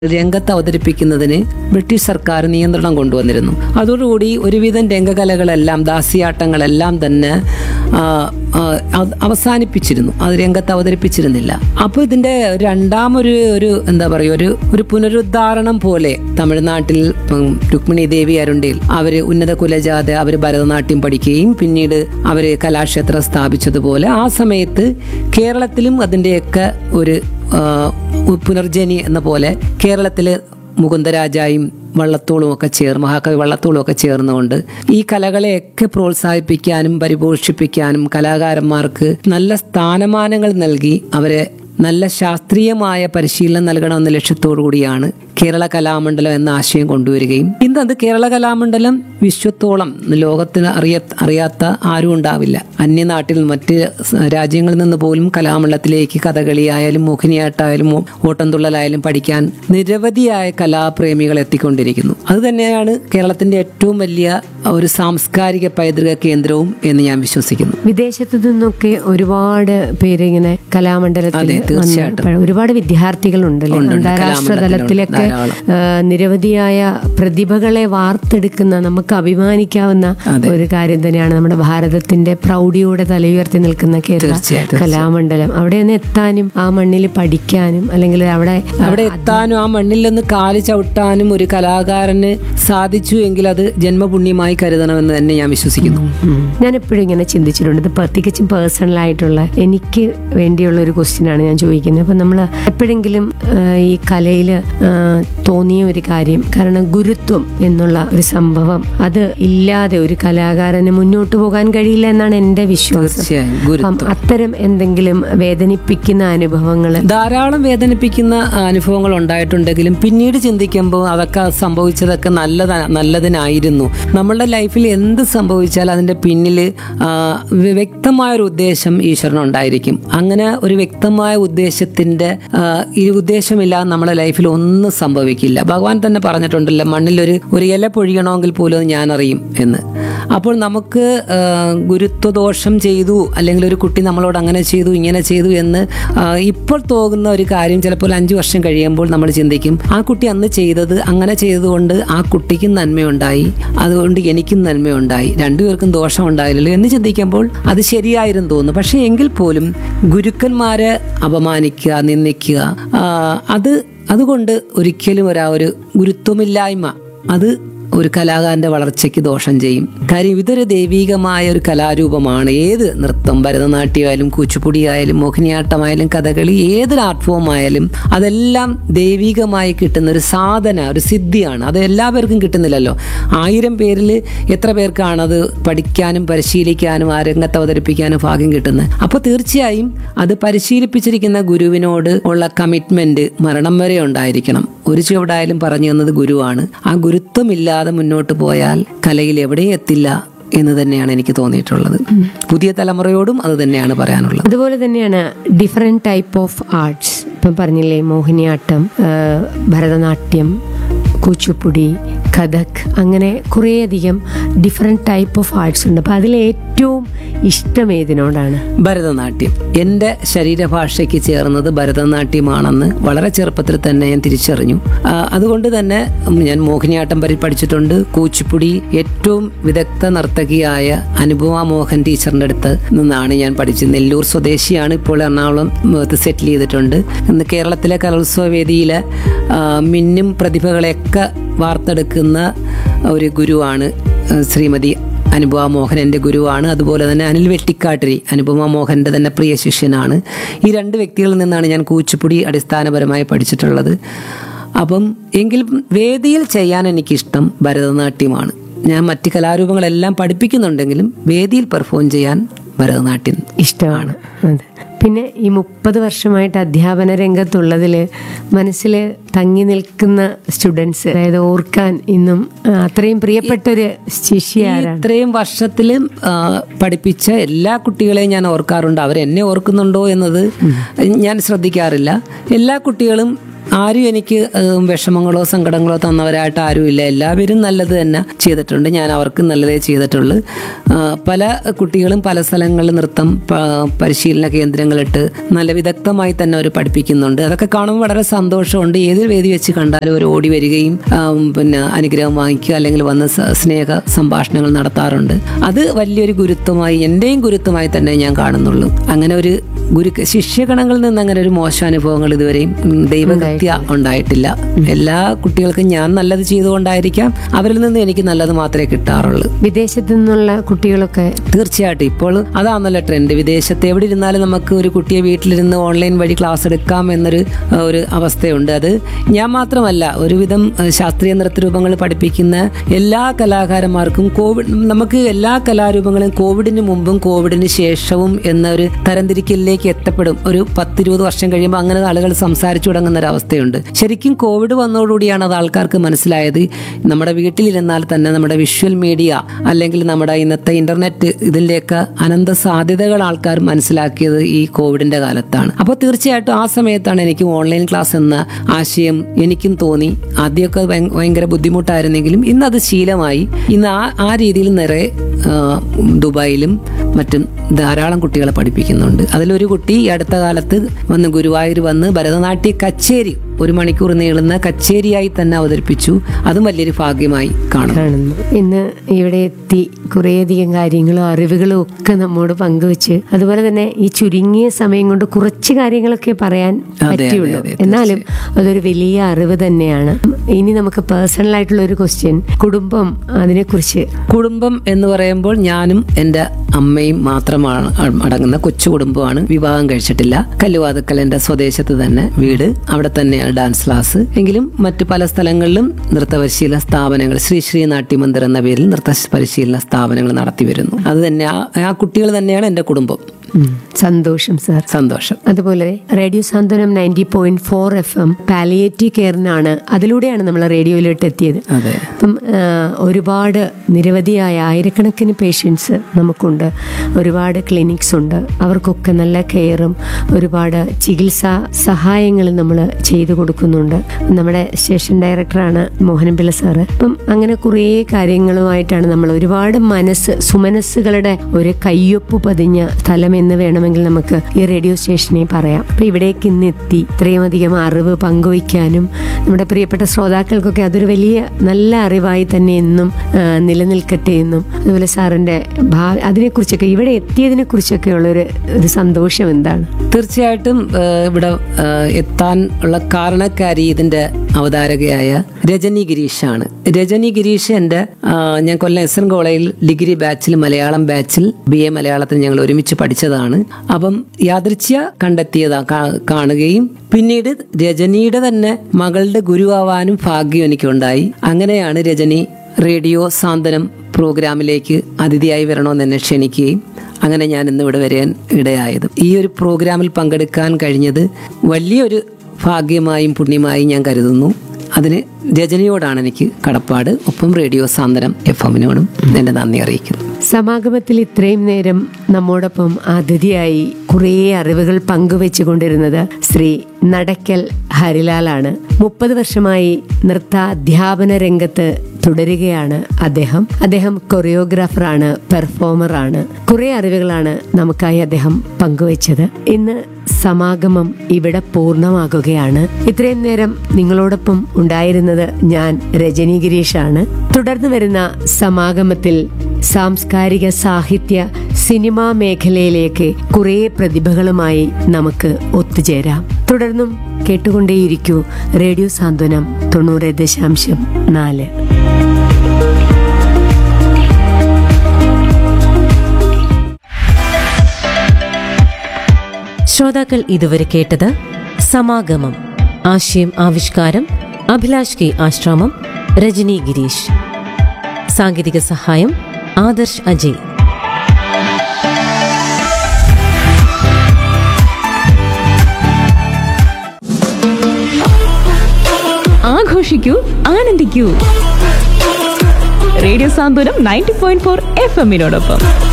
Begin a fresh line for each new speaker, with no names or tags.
രംഗത്ത് അവതരിപ്പിക്കുന്നതിന് ബ്രിട്ടീഷ് സർക്കാർ നിയന്ത്രണം കൊണ്ടുവന്നിരുന്നു അതോടുകൂടി ഒരുവിധം രംഗകലകളെല്ലാം ദാസിയാട്ടങ്ങളെല്ലാം തന്നെ ആ, ആ, അത് അവസാനിപ്പിച്ചിരുന്നു അത് രംഗത്ത് അവതരിപ്പിച്ചിരുന്നില്ല അപ്പോൾ ഇതിന്റെ രണ്ടാമൊരു ഒരു എന്താ പറയുക ഒരു ഒരു പുനരുദ്ധാരണം പോലെ തമിഴ്നാട്ടിൽ ഉം, രുക്മിണി ദേവി അരുണ്ടിൽ അവര് ഉന്നത കുലജാത അവര് ഭരതനാട്യം പഠിക്കുകയും പിന്നീട് അവര് കലാക്ഷേത്രം സ്ഥാപിച്ചതുപോലെ ആ സമയത്ത് കേരളത്തിലും അതിന്റെയൊക്കെ ഒരു ആ, പുനർജനി എന്ന പോലെ കേരളത്തില് മുകുന്ദരാജായും വള്ളത്തോളും ഒക്കെ ചേർന്ന് മഹാകവി വള്ളത്തോളും ഒക്കെ ചേർന്നുകൊണ്ട് ഈ കലകളെയൊക്കെ പ്രോത്സാഹിപ്പിക്കാനും പരിപോഷിപ്പിക്കാനും കലാകാരന്മാർക്ക് നല്ല സ്ഥാനമാനങ്ങൾ നൽകി അവരെ നല്ല ശാസ്ത്രീയമായ പരിശീലനം നൽകണമെന്ന ലക്ഷ്യത്തോടു കൂടിയാണ് കേരള കലാമണ്ഡലം എന്ന ആശയം കൊണ്ടുവരികയും ഇന്ന് അത് കേരള കലാമണ്ഡലം വിശ്വത്തോളം ലോകത്തിന് അറിയ അറിയാത്ത ആരും ഉണ്ടാവില്ല അന്യനാട്ടിൽ മറ്റ് സ- രാജ്യങ്ങളിൽ നിന്ന് പോലും കലാമണ്ഡലത്തിലേക്ക് കഥകളിയായാലും മോഹിനിയാട്ടായാലും മോ- ഓട്ടംതുള്ളലായാലും പഠിക്കാൻ നിരവധിയായ കലാപ്രേമികൾ എത്തിക്കൊണ്ടിരിക്കുന്നു അത് തന്നെയാണ് കേരളത്തിന്റെ ഏറ്റവും വലിയ ഒരു സാംസ്കാരിക പൈതൃക കേന്ദ്രവും എന്ന് ഞാൻ വിശ്വസിക്കുന്നു
വിദേശത്തു നിന്നൊക്കെ ഒരുപാട് പേര് ഇങ്ങനെ കലാമണ്ഡലത്തിൽ
അതെ, തീർച്ചയായിട്ടും.
വന്ന് ഒരുപാട് വിദ്യാർത്ഥികളുണ്ടല്ലേ
ഉണ്ട്, ഉണ്ട്.
അന്താരാഷ്ട്ര
കലാമണ്ഡലത്തിലുണ്ട്,
തലത്തിലൊക്കെ
ധാരാളം.
ആ, നിരവധിയായ പ്രതിഭകളെ വാർത്തെടുക്കുന്ന നമുക്ക് അഭിമാനിക്കാവുന്ന
അതെ.
ഒരു കാര്യം തന്നെയാണ് നമ്മുടെ ഭാരതത്തിന്റെ പ്രൗഢിയോടെ തലയുയർത്തി നിൽക്കുന്ന കേരള
തീർച്ചയായിട്ടും.
കലാമണ്ഡലം അവിടെ ഒന്ന് എത്താനും ആ മണ്ണിൽ പഠിക്കാനും അല്ലെങ്കിൽ അവിടെ
അവിടെ എത്താനും ആ മണ്ണിൽ നിന്ന് കാല് ചവിട്ടാനും ഒരു കലാകാരന് സാധിച്ചു എങ്കിൽ അത് ജന്മപുണ്യമായി കരുതണമെന്ന് തന്നെ ഞാൻ വിശ്വസിക്കുന്നു
ഉം. ഞാൻ എപ്പോഴും ഇങ്ങനെ ചിന്തിച്ചിട്ടുണ്ട് ഇത് പ- തികച്ചും പേഴ്സണൽ ആയിട്ടുള്ള എനിക്ക് വേണ്ടിയുള്ള ഒരു ക്വസ്റ്റ്യൻ ആണ് ഞാൻ ചോദിക്കുന്നത് അപ്പം നമ്മൾ എപ്പോഴെങ്കിലും ആ, ഈ കലയിൽ തോന്നിയ ഒരു കാര്യം കാരണം ഗുരുത്വം എന്നുള്ള ഒരു സംഭവം അത് ഇല്ലാതെ ഒരു കലാകാരന് മുന്നോട്ട് പോകാൻ കഴിയില്ല എന്നാണ് എൻ്റെ വിശ്വാസം
തീർച്ചയായും
അപ്പം
ഗുരുത്വം
അത്തരം എന്തെങ്കിലും വേദനിപ്പിക്കുന്ന അനുഭവങ്ങൾ
ധാരാളം വേദനിപ്പിക്കുന്ന അനുഭവങ്ങൾ ഉണ്ടായിട്ടുണ്ടെങ്കിലും പിന്നീട് ചിന്തിക്കുമ്പോൾ അതൊക്കെ സംഭവിച്ചതൊക്കെ നല്ലത നല്ലതിനായിരുന്നു നമ്മളുടെ ലൈഫിൽ എന്ത് സംഭവിച്ചാലും അതിന്റെ പിന്നിൽ വ്യക്തമായ ഒരു ഉദ്ദേശം ഈശ്വരനുണ്ടായിരിക്കും അങ്ങനെ ഒരു വ്യക്തമായ ഉദ്ദേശത്തിന്റെ ആ, ഈ ഉദ്ദേശമില്ലാതെ നമ്മുടെ ലൈഫിൽ ഒന്നും സംഭവിക്കില്ല ഭഗവാൻ തന്നെ പറഞ്ഞിട്ടുണ്ടല്ലോ മണ്ണിലൊരു ഒരു ഇല പൊഴിയണമെങ്കിൽ പോലും അത് ഞാൻ അറിയും എന്ന് അപ്പോൾ നമുക്ക് ആ, ഗുരുത്വദോഷം ചെയ്തു അല്ലെങ്കിൽ ഒരു കുട്ടി നമ്മളോട് അങ്ങനെ ചെയ്തു ഇങ്ങനെ ചെയ്തു എന്ന് ആ, ഇപ്പോൾ തോന്നുന്ന ഒരു കാര്യം ചിലപ്പോൾ അഞ്ചു വർഷം കഴിയുമ്പോൾ നമ്മൾ ചിന്തിക്കും ആ കുട്ടി അന്ന് ചെയ്തത് അങ്ങനെ ചെയ്തതുകൊണ്ട് ആ കുട്ടിക്കും നന്മയുണ്ടായി അതുകൊണ്ട് എനിക്കും നന്മയുണ്ടായി രണ്ടുപേർക്കും ദോഷം ഉണ്ടായില്ലല്ലോ എന്ന് ചിന്തിക്കുമ്പോൾ അത് ശരിയായിരുന്നു തോന്നുന്നു പക്ഷേ എങ്കിൽ പോലും ഗുരുക്കന്മാരെ അപമാനിക്കുക നിന്ദിക്കുക ആ, അത് അതുകൊണ്ട് ഒരിക്കലും ഒരാ ഒരു ഗുരുത്വമില്ലായ്മ അത് ഒരു കലാകാരന്റെ വളർച്ചയ്ക്ക് ദോഷം ചെയ്യും കാര്യം ഇതൊരു ദൈവീകമായ ഒരു കലാരൂപമാണ് ഏത് നൃത്തം ഭരതനാട്യമായാലും കൂച്ചുപുടി ആയാലും മോഹിനിയാട്ടമായാലും കഥകളി ഏതൊരു ആർട്ട് ഫോം ആയാലും അതെല്ലാം ദൈവികമായി കിട്ടുന്ന ഒരു സാധന ഒരു സിദ്ധിയാണ് അത് എല്ലാവർക്കും കിട്ടുന്നില്ലല്ലോ ആയിരം പേരിൽ എത്ര പേർക്കാണ് അത് പഠിക്കാനും പരിശീലിക്കാനും ആ രംഗത്ത് അവതരിപ്പിക്കാനും ഭാഗ്യം കിട്ടുന്നത് അപ്പോൾ തീർച്ചയായും അത് പരിശീലിപ്പിച്ചിരിക്കുന്ന ഗുരുവിനോട് ഉള്ള കമ്മിറ്റ്മെന്റ് മരണം വരെ ഉണ്ടായിരിക്കണം ഒരു ചുവടായാലും പറഞ്ഞു തന്നത് ഗുരുവാണ് ആ ഗുരുത്വമില്ലാതെ മുന്നോട്ട് പോയാൽ കലയിൽ എവിടെയും എത്തില്ല എന്ന് തന്നെയാണ് എനിക്ക് തോന്നിയിട്ടുള്ളത് പുതിയ തലമുറയോടും അത് തന്നെയാണ് പറയാനുള്ളത്
അതുപോലെ തന്നെയാണ് ഡിഫറെൻറ്റ് ടൈപ്പ് ഓഫ് ആർട്സ് ഇപ്പം പറഞ്ഞില്ലേ മോഹിനിയാട്ടം ആ, ഭരതനാട്യം കൂച്ചുപ്പുടി കഥക് അങ്ങനെ കുറേയധികം ഡിഫറെൻറ്റ് ടൈപ്പ് ഓഫ് ആർട്സ് ഉണ്ട് അപ്പം അതിൽ ഏറ്റവും ഇഷ്ടം ഏതിനോടാണ്
ഭരതനാട്യം എൻ്റെ ശരീരഭാഷയ്ക്ക് ചേർന്നത് ഭരതനാട്യമാണെന്ന് വളരെ ചെറുപ്പത്തിൽ തന്നെ ഞാൻ തിരിച്ചറിഞ്ഞു ആ, അതുകൊണ്ട് തന്നെ ഉം, ഞാൻ മോഹിനിയാട്ടം പരി പഠിച്ചിട്ടുണ്ട് കൂച്ചിപ്പുടി ഏറ്റവും വിദഗ്ധ നർത്തകിയായ അനുപമ മോഹൻ ടീച്ചറിൻ്റെ അടുത്ത് നിന്നാണ് ഞാൻ പഠിച്ചത് നെല്ലൂർ സ്വദേശിയാണ് ഇപ്പോൾ എറണാകുളം സെറ്റിൽ ചെയ്തിട്ടുണ്ട് ഇന്ന് കേരളത്തിലെ കലോത്സവ വേദിയിലെ ആ, മിന്നും പ്രതിഭകളെയൊക്കെ വാർത്തെടുക്കുന്ന ഒരു ഗുരുവാണ് ആ, ശ്രീമതി അനുപമ മോഹൻ എൻ്റെ ഗുരുവാണ് അതുപോലെ തന്നെ അനിൽ വെട്ടിക്കാട്ടിരി അനുപമ മോഹൻ്റെ തന്നെ പ്രിയ ശിഷ്യനാണ് ഈ രണ്ട് വ്യക്തികളിൽ നിന്നാണ് ഞാൻ കൂച്ചുപുടി അടിസ്ഥാനപരമായി പഠിച്ചിട്ടുള്ളത് അപ്പം എങ്കിലും വേദിയിൽ ചെയ്യാൻ എനിക്കിഷ്ടം ഭരതനാട്യമാണ് ഞാൻ മറ്റ് കലാരൂപങ്ങളെല്ലാം പഠിപ്പിക്കുന്നുണ്ടെങ്കിലും വേദിയിൽ പെർഫോം ചെയ്യാൻ ഭരതനാട്യം
ഇഷ്ടമാണ് അതെ പിന്നെ ഈ മുപ്പത് വർഷമായിട്ട് അധ്യാപന രംഗത്തുള്ളതിൽ മനസ്സിൽ തങ്ങി നിൽക്കുന്ന സ്റ്റുഡൻസ് അതായത് ഓർക്കാൻ ഇന്നും ആ, അത്രയും പ്രിയപ്പെട്ടൊരു ശിഷ്യ ആരാണ്
ഇത്രയും വർഷത്തിലും ആ, പഠിപ്പിച്ച എല്ലാ കുട്ടികളെയും ഞാൻ ഓർക്കാറുണ്ട് അവർ എന്നെ ഓർക്കുന്നുണ്ടോ എന്നത് ഞാൻ ശ്രദ്ധിക്കാറില്ല എല്ലാ കുട്ടികളും ആരും എനിക്ക് ഏഹ്, വിഷമങ്ങളോ സങ്കടങ്ങളോ തന്നവരായിട്ട് ആരുമില്ല എല്ലാവരും നല്ലത് തന്നെ ചെയ്തിട്ടുണ്ട് ഞാൻ അവർക്ക് നല്ലതേ ചെയ്തിട്ടുള്ളൂ ആ, പല കുട്ടികളും പല സ്ഥലങ്ങളിൽ നൃത്തം പ- പരിശീലന കേന്ദ്രങ്ങളിട്ട് നല്ല വിദഗ്ധമായി തന്നെ അവർ പഠിപ്പിക്കുന്നുണ്ട് അതൊക്കെ കാണുമ്പോൾ വളരെ സന്തോഷമുണ്ട് ഏത് ഏത് വേദി വെച്ച് കണ്ടാലും ഒരു ഓടി വരികയും ആം, പിന്നെ അനുഗ്രഹം വാങ്ങിക്കുക അല്ലെങ്കിൽ വന്ന് സ- സ്നേഹ സംഭാഷണങ്ങൾ നടത്താറുണ്ട് അത് വലിയൊരു ഗുരുത്വമായി എൻ്റെയും ഗുരുത്വമായി തന്നെ ഞാൻ കാണുന്നുള്ളൂ അങ്ങനെ ഒരു ഗുരു ശിഷ്യഗണങ്ങളിൽ നിന്ന് അങ്ങനെ ഒരു മോശം അനുഭവങ്ങൾ ഇതുവരെയും ഉം, ദൈവഹത്യ ഉണ്ടായിട്ടില്ല എല്ലാ കുട്ടികൾക്കും ഞാൻ നല്ലത് ചെയ്തുകൊണ്ടായിരിക്കാം അവരിൽ നിന്ന് എനിക്ക് നല്ലത് മാത്രമേ കിട്ടാറുള്ളൂ
വിദേശത്തു നിന്നുള്ള കുട്ടികളൊക്കെ
തീർച്ചയായിട്ടും ഇപ്പോൾ അതാണല്ലോ ട്രെൻഡ് വിദേശത്ത് എവിടെ ഇരുന്നാലും നമുക്ക് ഒരു കുട്ടിയെ വീട്ടിലിരുന്ന് ഓൺലൈൻ വഴി ക്ലാസ് എടുക്കാം എന്നൊരു ആ, ഒരു അവസ്ഥയുണ്ട് അത് ഞാൻ മാത്രമല്ല ഒരുവിധം ആ, ശാസ്ത്രീയ നൃത്തരൂപങ്ങൾ പഠിപ്പിക്കുന്ന എല്ലാ കലാകാരന്മാർക്കും കോവിഡ് നമുക്ക് എല്ലാ കലാരൂപങ്ങളും കോവിഡിന് മുമ്പും കോവിഡിന് ശേഷവും എന്ന ഒരു തരംതിരിക്കലിലേക്ക് എത്തപ്പെടും ഒരു പത്തിരുപത് വർഷം കഴിയുമ്പോൾ അങ്ങനെ ആളുകൾ സംസാരിച്ചു തുടങ്ങുന്ന ഒരു അവസ്ഥയുണ്ട് ശരിക്കും കോവിഡ് വന്നതോടുകൂടിയാണ് അത് ആൾക്കാർക്ക് മനസ്സിലായത് നമ്മുടെ വീട്ടിലിരുന്നാൽ തന്നെ നമ്മുടെ വിഷ്വൽ മീഡിയ അല്ലെങ്കിൽ നമ്മുടെ ഇന്നത്തെ ഇന്റർനെറ്റ് ഇതിലേക്ക് അനന്ത സാധ്യതകൾ ആൾക്കാർ മനസ്സിലാക്കിയത് ഈ കോവിഡിന്റെ കാലത്താണ് അപ്പോൾ തീർച്ചയായിട്ടും ആ സമയത്താണ് എനിക്ക് ഓൺലൈൻ ക്ലാസ് എന്ന ആശയം എനിക്കും തോന്നി ആദ്യമൊക്കെ ഭയ- ഭയങ്കര ബുദ്ധിമുട്ടായിരുന്നെങ്കിലും ഇന്ന് അത് ശീലമായി ഇന്ന് ആ ആ രീതിയിൽ നിറയെ ആ, ദുബായിലും മറ്റും ധാരാളം കുട്ടികളെ പഠിപ്പിക്കുന്നുണ്ട് അതിലൊരു കുട്ടി ഈ അടുത്ത കാലത്ത് വന്ന് ഗുരുവായൂർ വന്ന് ഭരതനാട്യ കച്ചേരി ഒരു മണിക്കൂർ നീളുന്ന കച്ചേരിയായി തന്നെ അവതരിപ്പിച്ചു അതും വലിയൊരു ഭാഗ്യമായി കാണും
കാണുന്നു ഇന്ന് ഇവിടെ എത്തി കുറേയധികം കാര്യങ്ങളും അറിവുകളും ഒക്കെ നമ്മോട് പങ്കുവെച്ച് അതുപോലെ തന്നെ ഈ ചുരുങ്ങിയ സമയം കൊണ്ട് കുറച്ച് കാര്യങ്ങളൊക്കെ പറയാൻ
അതെ,
പറ്റുള്ളൂ
അതെ,
എന്നാലും അതൊരു വലിയ അറിവ് തന്നെയാണ് ഇനി നമുക്ക് പേഴ്സണൽ ആയിട്ടുള്ള ഒരു ക്വസ്റ്റ്യൻ കുടുംബം അതിനെക്കുറിച്ച്
കുടുംബം എന്ന് പറയുമ്പോൾ ഞാനും എൻ്റെ അമ്മയും മാത്രമാണ് അ- അടങ്ങുന്ന കൊച്ചു കുടുംബമാണ് വിവാഹം കഴിച്ചിട്ടില്ല കല്ലുവാതക്കൽ എൻ്റെ സ്വദേശത്ത് തന്നെ വീട് അവിടെ തന്നെയാണ് ഡാൻസ് ക്ലാസ് എങ്കിലും മറ്റു പല സ്ഥലങ്ങളിലും നൃത്ത പരിശീലന സ്ഥാപനങ്ങൾ ശ്രീ ശ്രീ നാട്യമന്ദിർ എന്ന പേരിൽ നൃത്ത പരിശീലന സ്ഥാപനങ്ങൾ നടത്തി വരുന്നു അത് തന്നെ ആ- ആ കുട്ടികൾ തന്നെയാണ് എൻ്റെ കുടുംബം
സന്തോഷം സാർ
സന്തോഷം
അതുപോലെ radio Santhwanam ninety point four F M palliative കെയറിനാണ് അതിലൂടെയാണ് നമ്മൾ റേഡിയോയിലോട്ട് എത്തിയത്
അതെ
അപ്പം ആ, ഒരുപാട് നിരവധിയായ ആയിരക്കണക്കിന് പേഷ്യൻസ് നമുക്കുണ്ട് ഒരുപാട് ക്ലിനിക്സ് ഉണ്ട് അവർക്കൊക്കെ നല്ല കെയറും ഒരുപാട് ചികിത്സാ സഹായങ്ങളും നമ്മൾ ചെയ്തു കൊടുക്കുന്നുണ്ട് നമ്മുടെ സ്റ്റേഷൻ ഡയറക്ടറാണ് മോഹനപിള്ള സാറ് അപ്പം അങ്ങനെ കുറേ കാര്യങ്ങളുമായിട്ടാണ് നമ്മൾ ഒരുപാട് മനസ്സ് സുമനസ്സുകളുടെ ഒരു കയ്യൊപ്പ് പതിഞ്ഞ സ്ഥലം എന്ന് വേണമെങ്കിൽ നമുക്ക് ഈ റേഡിയോ സ്റ്റേഷനെ പറയാം അപ്പൊ ഇവിടേക്ക് ഇന്ന് എത്തി ഇത്രയും അധികം അറിവ് പങ്കുവയ്ക്കാനും നമ്മുടെ പ്രിയപ്പെട്ട ശ്രോതാക്കൾക്കൊക്കെ അതൊരു വലിയ നല്ല അറിവായി തന്നെ എന്നും ആ, നിലനിൽക്കട്ടെ എന്നും അതുപോലെ സാറിന്റെ ഭാവി അതിനെക്കുറിച്ചൊക്കെ ഇവിടെ എത്തിയതിനെ കുറിച്ചൊക്കെ ഉള്ളൊരു ഒരു സന്തോഷം എന്താണ്
തീർച്ചയായിട്ടും ആ, ഇവിടെ ആ, എത്താൻ ഉള്ള കാരണക്കാരി ഇതിന്റെ അവതാരകയായ രജനി ഗിരീഷാണ് രജനി ഗിരീഷ് എൻ്റെ ആ, ഞാൻ കൊല്ലം എസ് എൻ കോളേജിൽ ഡിഗ്രി ബാച്ചിൽ മലയാളം ബാച്ചിൽ ബി എ മലയാളത്തിൽ ഞങ്ങൾ ഒരുമിച്ച് പഠിച്ചതാണ് അപ്പം യാദൃച്ഛ്യ കണ്ടെത്തിയതാ കാ- കാണുകയും പിന്നീട് രജനിയുടെ തന്നെ മകളുടെ ഗുരുവാവാനും ഭാഗ്യം എനിക്കുണ്ടായി അങ്ങനെയാണ് രജനി റേഡിയോ സാന്ത്വനം പ്രോഗ്രാമിലേക്ക് അതിഥിയായി വരണമെന്ന് എന്നെ ക്ഷണിക്കുകയും അങ്ങനെ ഞാൻ ഇന്ന് ഇവിടെ വരാൻ ഇടയായത് ഈ ഒരു പ്രോഗ്രാമിൽ പങ്കെടുക്കാൻ കഴിഞ്ഞത് വലിയൊരു ഭാഗ്യമായും പുണ്യമായും ഞാൻ കരുതുന്നു അതിന് രജനിയോടാണ് എനിക്ക് കടപ്പാട് ഒപ്പം റേഡിയോ സാന്ത്വനം എഫ് എമ്മിനോടും എൻ്റെ നന്ദി അറിയിക്കുന്നു
സമാഗമത്തിൽ ഇത്രയും നേരം നമ്മോടൊപ്പം അതിഥിയായി കുറേ അറിവുകൾ പങ്കുവെച്ചുകൊണ്ടിരുന്നത് ശ്രീ നടക്കൽ ഹരിലാലാണ് മുപ്പത് വർഷമായി നൃത്താധ്യാപന രംഗത്ത് തുടരുകയാണ് അദ്ദേഹം അദ്ദേഹം കൊറിയോഗ്രാഫറാണ് പെർഫോമറാണ് കുറെ അറിവുകളാണ് നമുക്കായി അദ്ദേഹം പങ്കുവച്ചത് ഇന്ന് സമാഗമം ഇവിടെ പൂർണ്ണമാകുകയാണ് ഇത്രയും നേരം നിങ്ങളോടൊപ്പം ഉണ്ടായിരുന്നത് ഞാൻ രജനി ഗിരീഷാണ് തുടർന്ന് വരുന്ന സമാഗമത്തിൽ സാംസ്കാരിക സാഹിത്യ സിനിമാ മേഖലയിലേക്ക് കുറേ പ്രതിഭകളുമായി നമുക്ക് ഒത്തുചേരാം തുടർന്നും കേട്ടുകൊണ്ടേയിരിക്കൂ റേഡിയോ സാന്ത്വനം തൊണ്ണൂറ് ദശാംശം നാല്
ശ്രോതാക്കൾ ഇതുവരെ കേട്ടത് സമാഗമം ആശയം ആവിഷ്കാരം അഭിലാഷ് കെ ആശ്രാമം രജനി ഗിരീഷ് സാങ്കേതിക സഹായം ആദർശ് അജയ്
ആഘോഷിക്കൂ ആനന്ദിക്കൂ radio Santhwanam ninety point four F എമ്മിനോടൊപ്പം